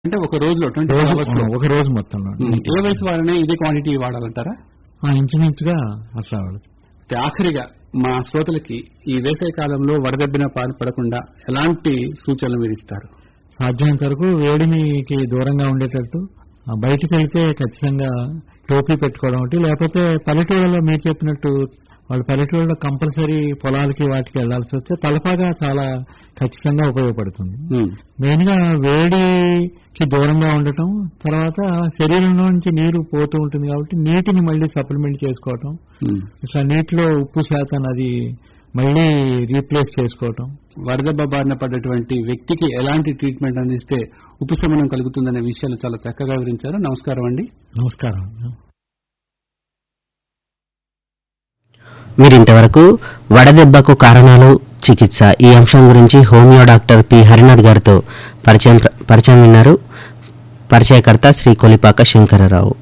అంటే ఒక రోజులో ట్వంటీ రోజు అవర్స్ లో ఒక రోజు మొత్తంలో ఉమ్, ఏ వయసు వారైనా ఇదే క్వాంటిటీ వాడాలంటారా ఆ, ఇంచుమించుగా అట్లా వాడచ్చు. అయితే ఆఖరిగా మా శ్రోతలకి ఈ వేసవి కాలంలో వడదెబ్బిన పాలు పడకుండా ఎలాంటి సూచనలు మీరు ఇస్తారు సాధ్యమైనంత వరకు వేడినికి దూరంగా ఉండేటట్టు ఆ, బయటికి వెళ్తే ఖచ్చితంగా టోపీ పెట్టుకోవడం ఒకటి లేకపోతే పల్లెటూళ్ళలో మీరు చెప్పినట్టు వాళ్ళు పల్లెటూళ్ళలో కంపల్సరీ పొలాలకి వాటికి వెళ్లాల్సి వస్తే తలపాగా చాలా ఖచ్చితంగా ఉపయోగపడుతుంది ఉమ్, మెయిన్ గా వేడికి దూరంగా ఉండటం తర్వాత శరీరంలో నుంచి నీరు పోతూ ఉంటుంది కాబట్టి నీటిని మళ్ళీ సప్లిమెంట్ చేసుకోవటం ఉమ్. ఇట్లా నీటిలో ఉప్పు శాతం అది మళ్ళీ రీప్లేస్ చేసుకోవటం వడదెబ్బ బారిన పడ్డటువంటి వ్యక్తికి ఎలాంటి ట్రీట్మెంట్ అందిస్తే ఉపశమనం కలుగుతుందనే విషయాలు చాలా చక్కగా వివరించారు నమస్కారం అండి నమస్కారం మీరింతవరకు వడదెబ్బకు కారణాలు చికిత్స ఈ అంశం గురించి హోమియో డాక్టర్ పి హరినాథ్ గారితో పరిచయం పరిచయం విన్నారు పరిచయకర్త శ్రీ కొలిపాక శంకరరావు